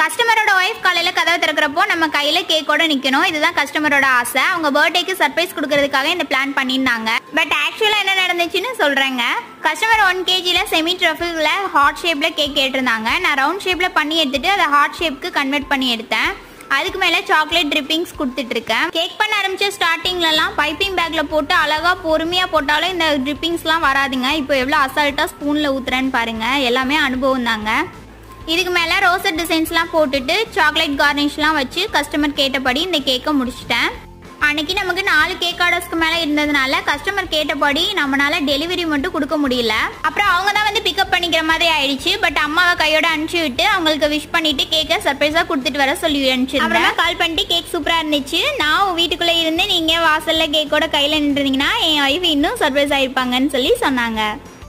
கஸ்டமரோட ஒய்ஃப் காலையில கதவை திறக்கிறப்போ நம்ம கையில கேக்கோட நிக்கணும் இதுதான் கஸ்டமரோட ஆசை அவங்க பர்த்டேக்கு சர்ப்ரைஸ் கொடுக்கறதுக்காக இந்த பிளான் பண்ணியிருந்தாங்க பட் ஆக்சுவலா என்ன நடந்துச்சுன்னு சொல்றேங்க கஸ்டமர் ஒன் கேஜில செமி ட்ரஃபிள்ல ஹார்ட் ஷேப்ல கேக் கேட்டிருந்தாங்க நான் ரவுண்ட் ஷேப்ல பண்ணி எடுத்துட்டு அதை ஹார்ட் ஷேப்க்கு கன்வெர்ட் பண்ணி எடுத்தேன் அதுக்கு மேல சாக்லேட் ட்ரிப்பிங்ஸ் கொடுத்துட்டு இருக்கேன் கேக் பண்ண ஆரம்பிச்ச ஸ்டார்டிங்லலாம் பைப்பிங் பேக்ல போட்டு அழகா பொறுமையா போட்டாலும் இந்த ட்ரிப்பிங்ஸ்லாம் வராதுங்க இப்போ எவ்வளோ அசால்ட்டா ஸ்பூன்ல ஊத்துறேன்னு பாருங்க எல்லாமே அனுபவம் தாங்க இதுக்கு மேலே ரோசட் டிசைன்ஸ்லாம் போட்டுட்டு சாக்லேட் கார்னிஷ்லாம் வச்சு கஸ்டமர் கேட்டபடி இந்த கேக்கை முடிச்சிட்டேன் அன்னைக்கு நமக்கு நாலு கேக் ஆர்டர்ஸ்க்கு மேலே இருந்ததுனால கஸ்டமர் கேட்டபடி நம்மளால டெலிவரி மட்டும் கொடுக்க முடியல அப்புறம் அவங்க தான் வந்து பிக்கப் பண்ணிக்கிற மாதிரி ஆயிடுச்சு பட் அம்மாவை கையோட அனுப்பிச்சு விட்டு அவங்களுக்கு விஷ் பண்ணிட்டு கேக்கை சர்ப்ரைஸாக கொடுத்துட்டு வர சொல்லி அனுப்பிச்சிருந்தேன் கால் பண்ணிட்டு கேக் சூப்பராக இருந்துச்சு நான் வீட்டுக்குள்ளே இருந்து நீங்கள் வாசலில் கேக்கோட கையில் நின்றுருந்தீங்கன்னா என் ஒய்ஃப் இன்னும் சர்ப்ரைஸ் ஆயிருப்பாங்கன்னு சொல்லி சொன்னாங்க